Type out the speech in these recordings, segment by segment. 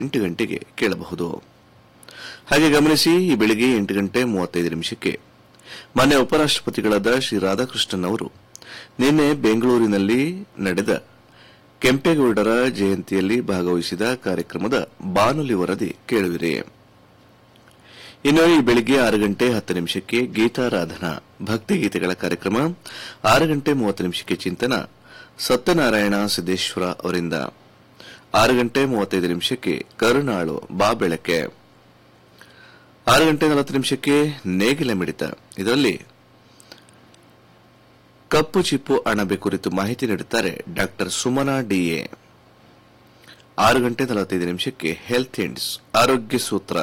ಎಂಟು ಗಂಟೆಗೆ ಕೇಳಬಹುದು ಹಾಗೆ ಗಮನಿಸಿ ಈ ಬೆಳಿಗ್ಗೆ ಎಂಟು ಗಂಟೆ ಮೂವತ್ತೈದು ನಿಮಿಷಕ್ಕೆ ಮಾನ್ಯ ಉಪರಾಷ್ಟಪತಿಗಳಾದ ಶ್ರೀ ರಾಧಾಕೃಷ್ಣನ್ ಅವರು ನಿನ್ನೆ ಬೆಂಗಳೂರಿನಲ್ಲಿ ನಡೆದ ಕೆಂಪೇಗೌಡರ ಜಯಂತಿಯಲ್ಲಿ ಭಾಗವಹಿಸಿದ ಕಾರ್ಯಕ್ರಮದ ಬಾನುಲಿ ವರದಿ ಕೇಳುವಿರಿ ಇನ್ನು ಈ ಬೆಳಿಗ್ಗೆ ಆರು ಗಂಟೆ ಹತ್ತು ನಿಮಿಷಕ್ಕೆ ಗೀತಾರಾಧನಾ ಭಕ್ತಿಗೀತೆಗಳ ಕಾರ್ಯಕ್ರಮ ಆರು ಗಂಟೆ ಮೂವತ್ತು ನಿಮಿಷಕ್ಕೆ ಚಿಂತನ ಸತ್ಯನಾರಾಯಣ ಸಿದ್ದೇಶ್ವರ ಅವರಿಂದ ಆರು ಗಂಟೆ ಮೂವತ್ತೈದು ನಿಮಿಷಕ್ಕೆ ಕರುಣಾಳು ಬಾ ಬೆಳಕೆ ಆರು ಗಂಟೆ ನಲವತ್ತು ನಿಮಿಷಕ್ಕೆ ನೇಗಿಲ ಮಿಡಿತ ಇದರಲ್ಲಿ ಕಪ್ಪು ಚಿಪ್ಪು ಅಣಬೆ ಕುರಿತು ಮಾಹಿತಿ ನೀಡುತ್ತಾರೆ ಡಾಕ್ಟರ್ ಸುಮನಾ ಡಿಎ ಆರು ಗಂಟೆ ನಲವತ್ತೈದು ನಿಮಿಷಕ್ಕೆ ಹೆಲ್ತ್ ಎಂಡ್ಸ್ ಆರೋಗ್ಯ ಸೂತ್ರ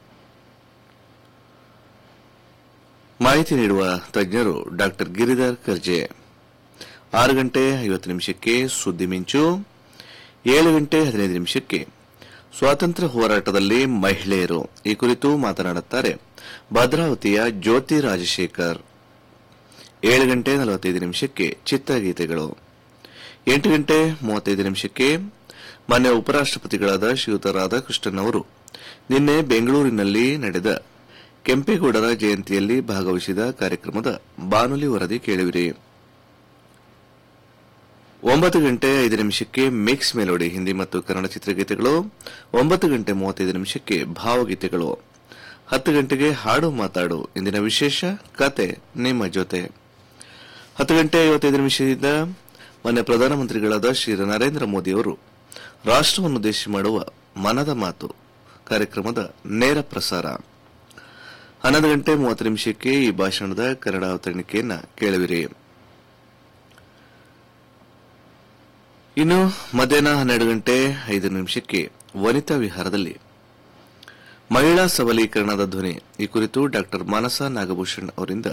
ಮಾಹಿತಿ ನೀಡುವ ತಜ್ಞರು ಡಾಕ್ಟರ್ ಗಿರಿಧರ್ ಕರ್ಜೆ ಆರು ಗಂಟೆ ಐವತ್ತು ನಿಮಿಷಕ್ಕೆ ಸುದ್ದಿ ಮಿಂಚು ಏಳು ಗಂಟೆ ಹದಿನೈದು ನಿಮಿಷಕ್ಕೆ ಸ್ವಾತಂತ್ರ್ಯ ಹೋರಾಟದಲ್ಲಿ ಮಹಿಳೆಯರು ಈ ಕುರಿತು ಮಾತನಾಡುತ್ತಾರೆ ಭದ್ರಾವತಿಯ ಜ್ಯೋತಿ ರಾಜಶೇಖರ್ ಏಳು ಗಂಟೆ ನಲವತ್ತೈದು ನಿಮಿಷಕ್ಕೆ ಚಿತ್ರಗೀತೆಗಳು ಎಂಟು ಗಂಟೆ ಮೂವತ್ತೈದು ನಿಮಿಷಕ್ಕೆ ಮಾನ್ಯ ಉಪರಾಷ್ಟಪತಿಗಳಾದ ಶ್ರೀಯುತ ರಾಧಾಕೃಷ್ಣನ್ ಅವರು ನಿನ್ನೆ ಬೆಂಗಳೂರಿನಲ್ಲಿ ನಡೆದ ಕೆಂಪೇಗೌಡರ ಜಯಂತಿಯಲ್ಲಿ ಭಾಗವಹಿಸಿದ ಕಾರ್ಯಕ್ರಮದ ಬಾನುಲಿ ವರದಿ ಕೇಳುವಿರಿ ಒಂಬತ್ತು ಗಂಟೆ ಐದು ನಿಮಿಷಕ್ಕೆ ಮಿಕ್ಸ್ ಮೆಲೋಡಿ ಹಿಂದಿ ಮತ್ತು ಕನ್ನಡ ಚಿತ್ರಗೀತೆಗಳು ಒಂಬತ್ತು ಗಂಟೆ ಮೂವತ್ತೈದು ನಿಮಿಷಕ್ಕೆ ಭಾವಗೀತೆಗಳು ಹತ್ತು ಗಂಟೆಗೆ ಹಾಡು ಮಾತಾಡು ಇಂದಿನ ವಿಶೇಷ ಕತೆ ನಿಮ್ಮ ಜೊತೆ ಹತ್ತು ಗಂಟೆ ಐವತ್ತೈದು ನಿಮಿಷದಿಂದ ಮೊನ್ನೆ ಪ್ರಧಾನಮಂತ್ರಿಗಳಾದ ಶ್ರೀ ನರೇಂದ್ರ ಮೋದಿ ಅವರು ರಾಷ್ಟವನ್ನುದ್ದೇಶಿ ಮಾಡುವ ಮನದ ಮಾತು ಕಾರ್ಯಕ್ರಮದ ನೇರ ಪ್ರಸಾರ ಹನ್ನೊಂದು ಗಂಟೆ ಮೂವತ್ತು ನಿಮಿಷಕ್ಕೆ ಈ ಭಾಷಣದ ಕನ್ನಡ ಅವತರಣಿಕೆಯನ್ನ ಕೇಳುವಿರಿ ಇನ್ನು ಮಧ್ಯಾಹ್ನ ಹನ್ನೆರಡು ಗಂಟೆ ಐದು ನಿಮಿಷಕ್ಕೆ ವನಿತಾ ವಿಹಾರದಲ್ಲಿ ಮಹಿಳಾ ಸಬಲೀಕರಣದ ಧ್ವನಿ ಈ ಕುರಿತು ಡಾಕ್ಟರ್ ಮಾನಸ ನಾಗಭೂಷಣ್ ಅವರಿಂದ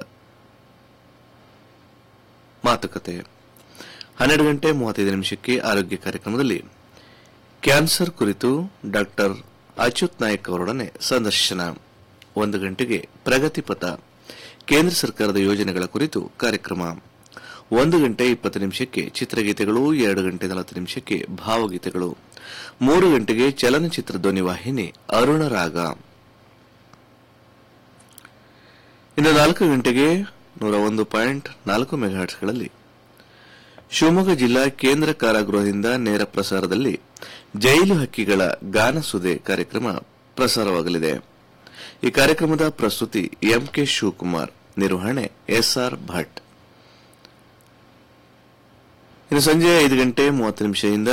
ಮಾತುಕತೆ ಹನ್ನೆರಡು ಗಂಟೆ ಮೂವತ್ತೈದು ನಿಮಿಷಕ್ಕೆ ಆರೋಗ್ಯ ಕಾರ್ಯಕ್ರಮದಲ್ಲಿ ಕ್ಯಾನ್ಸರ್ ಕುರಿತು ಡಾಕ್ಟರ್ ಅಚ್ಯುತ್ ನಾಯಕ್ ಅವರೊಡನೆ ಸಂದರ್ಶನ ಒಂದು ಗಂಟೆಗೆ ಪ್ರಗತಿ ಪಥ ಕೇಂದ್ರ ಸರ್ಕಾರದ ಯೋಜನೆಗಳ ಕುರಿತು ಕಾರ್ಯಕ್ರಮ ಒಂದು ಗಂಟೆ ಇಪ್ಪತ್ತು ನಿಮಿಷಕ್ಕೆ ಚಿತ್ರಗೀತೆಗಳು ಎರಡು ಗಂಟೆ ನಲವತ್ತು ನಿಮಿಷಕ್ಕೆ ಭಾವಗೀತೆಗಳು ಮೂರು ಗಂಟೆಗೆ ಚಲನಚಿತ್ರ ಧ್ವನಿವಾಹಿನಿ ಅರುಣ ರಾಗ ಇನ್ನು ನಾಲ್ಕು ಗಂಟೆಗೆ ನೂರ ಒಂದು ಪಾಯಿಂಟ್ ನಾಲ್ಕು ಮೆಗಾಹರ್ಟ್ಸ್ಗಳಲ್ಲಿ ಶಿವಮೊಗ್ಗ ಜಿಲ್ಲಾ ಕೇಂದ್ರ ಕಾರಾಗೃಹದಿಂದ ನೇರ ಪ್ರಸಾರದಲ್ಲಿ ಜೈಲು ಹಕ್ಕಿಗಳ ಗಾನಸುದೆ ಕಾರ್ಯಕ್ರಮ ಪ್ರಸಾರವಾಗಲಿದೆ ಈ ಕಾರ್ಯಕ್ರಮದ ಪ್ರಸ್ತುತಿ ಎಂಕೆ ಶಿವಕುಮಾರ್ ನಿರ್ವಹಣೆ ಎಸ್ಆರ್ ಭಟ್ ಇನ್ನು ಸಂಜೆ ಐದು ಗಂಟೆ ಮೂವತ್ತು ನಿಮಿಷದಿಂದ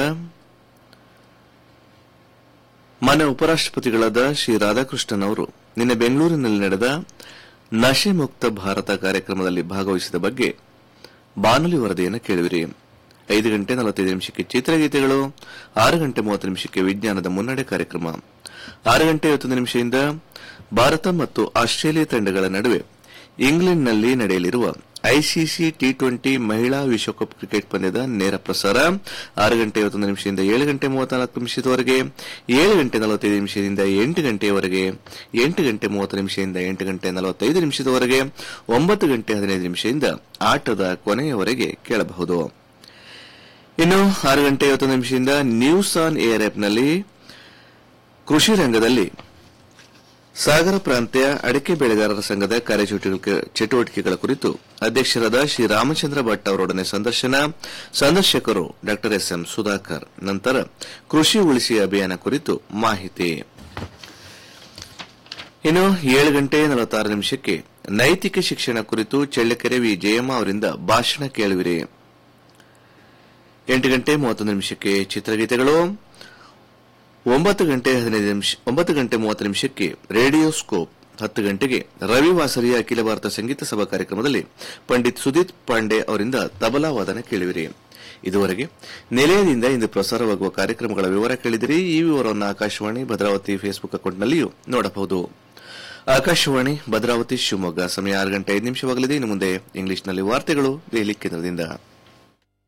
ಮಾನ್ಯ ಉಪರಾಷ್ಟಪತಿಗಳಾದ ಶ್ರೀ ರಾಧಾಕೃಷ್ಣನ್ ಅವರು ನಿನ್ನೆ ಬೆಂಗಳೂರಿನಲ್ಲಿ ನಡೆದ ನಶೆ ಮುಕ್ತ ಭಾರತ ಕಾರ್ಯಕ್ರಮದಲ್ಲಿ ಭಾಗವಹಿಸಿದ ಬಗ್ಗೆ ಬಾನುಲಿ ವರದಿಯನ್ನು ಕೇಳುವಿರಿ ಐದು ಗಂಟೆ ನಲವತ್ತೈದು ನಿಮಿಷಕ್ಕೆ ಚಿತ್ರಗೀತೆಗಳು ಆರು ಗಂಟೆ ಮೂವತ್ತು ನಿಮಿಷಕ್ಕೆ ವಿಜ್ಞಾನದ ಮುನ್ನಡೆ ಕಾರ್ಯಕ್ರಮ ಆರು ಗಂಟೆ ಐವತ್ತೊಂದು ನಿಮಿಷದಿಂದ ಭಾರತ ಮತ್ತು ಆಸ್ಟ್ರೇಲಿಯಾ ತಂಡಗಳ ನಡುವೆ ಇಂಗ್ಲೆಂಡ್ನಲ್ಲಿ ನಡೆಯಲಿರುವ ಐಸಿಸಿ ಟಿ ಟ್ವೆಂಟಿ ಮಹಿಳಾ ವಿಶ್ವಕಪ್ ಕ್ರಿಕೆಟ್ ಪಂದ್ಯದ ನೇರ ಪ್ರಸಾರ ಆರು ಗಂಟೆ ಐವತ್ತೊಂದು ನಿಮಿಷದಿಂದ ಏಳು ಗಂಟೆ ಮೂವತ್ನಾಲ್ಕು ನಿಮಿಷದವರೆಗೆ ಏಳು ಗಂಟೆ ನಲವತ್ತೈದು ನಿಮಿಷದಿಂದ ಎಂಟು ಗಂಟೆಯವರೆಗೆ ಎಂಟು ಗಂಟೆ ಮೂವತ್ತು ನಿಮಿಷದಿಂದ ಎಂಟು ಗಂಟೆ ನಲವತ್ತೈದು ನಿಮಿಷದವರೆಗೆ ಒಂಬತ್ತು ಗಂಟೆ ಹದಿನೈದು ನಿಮಿಷದಿಂದ ಆಟದ ಕೊನೆಯವರೆಗೆ ಕೇಳಬಹುದು ಇನ್ನು ಆರು ಗಂಟೆ ಐವತ್ತೊಂದು ನಿಮಿಷದಿಂದ ನ್ಯೂಸ್ ಆನ್ ಏರ್ ಆಪ್ನಲ್ಲಿ ಕೃಷಿ ರಂಗದಲ್ಲಿ ಸಾಗರ ಪ್ರಾಂತ್ಯ ಅಡಿಕೆ ಬೆಳೆಗಾರರ ಸಂಘದ ಕಾರ್ಯಚಟುವಟಿಕೆ- ಚಟುವಟಿಕೆಗಳ ಕುರಿತು ಅಧ್ಯಕ್ಷರಾದ ಶ್ರೀ ರಾಮಚಂದ್ರ ಭಟ್ ಅವರೊಡನೆ ಸಂದರ್ಶನ ಸಂದರ್ಶಕರು ಡಾ ಎಸ್ ಎಂ ಸುಧಾಕರ್ ನಂತರ ಕೃಷಿ ಉಳಿಸಿ ಅಭಿಯಾನ ಕುರಿತು ಮಾಹಿತಿ ಇನ್ನು ಏಳು ಗಂಟೆ ನಲವತ್ತಾರು ನಿಮಿಷಕ್ಕೆ ನೈತಿಕ ಶಿಕ್ಷಣ ಕುರಿತು ಚಳ್ಳಕೆರೆ ವಿ ಜಯಮ್ಮ ಅವರಿಂದ ಭಾಷಣ ಕೇಳುವಿರಿ ಎಂಟು ಗಂಟೆ ಮೂವತ್ತೊಂದು ನಿಮಿಷಕ್ಕೆ ಚಿತ್ರಗೀತೆಗಳು ಒಂಬತ್ತು ಗಂಟೆ ಹದಿನೈದು ನಿಮಿಷ ಒಂಬತ್ತು ಗಂಟೆ ಮೂವತ್ತು ನಿಮಿಷಕ್ಕೆ ರೇಡಿಯೋ ಸ್ಕೋಪ್ ಹತ್ತು ಗಂಟೆಗೆ ರವಿ ವಾಸರಿಯ ಅಖಿಲ ಭಾರತ ಸಂಗೀತ ಸಭಾ ಕಾರ್ಯಕ್ರಮದಲ್ಲಿ ಪಂಡಿತ್ ಸುದೀಪ್ ಪಾಂಡೆ ಅವರಿಂದ ತಬಲಾ ವಾದನ ಕೇಳುವಿರಿ ಇದುವರೆಗೆ ನಿಲಯದಿಂದ ಇಂದು ಪ್ರಸಾರವಾಗುವ ಕಾರ್ಯಕ್ರಮಗಳ ವಿವರ ಕೇಳಿದಿರಿ ಈ ವಿವರವನ್ನು ಆಕಾಶವಾಣಿ ಭದ್ರಾವತಿ ಫೇಸ್ಬುಕ್ ಅಕೌಂಟ್ನಲ್ಲಿಯೂ ನೋಡಬಹುದು ಆಕಾಶವಾಣಿ ಭದ್ರಾವತಿ ಶಿವಮೊಗ್ಗ ಸಮಯ ಆರು ಗಂಟೆ ಐದು ನಿಮಿಷವಾಗಲಿದೆ ಇನ್ನು ಮುಂದೆ ಇಂಗ್ಲಿಷ್ನಲ್ಲಿ ವಾರ್ತೆಗಳು ದೆಹಲಿ ಕೇಂದ್ರದಿಂದ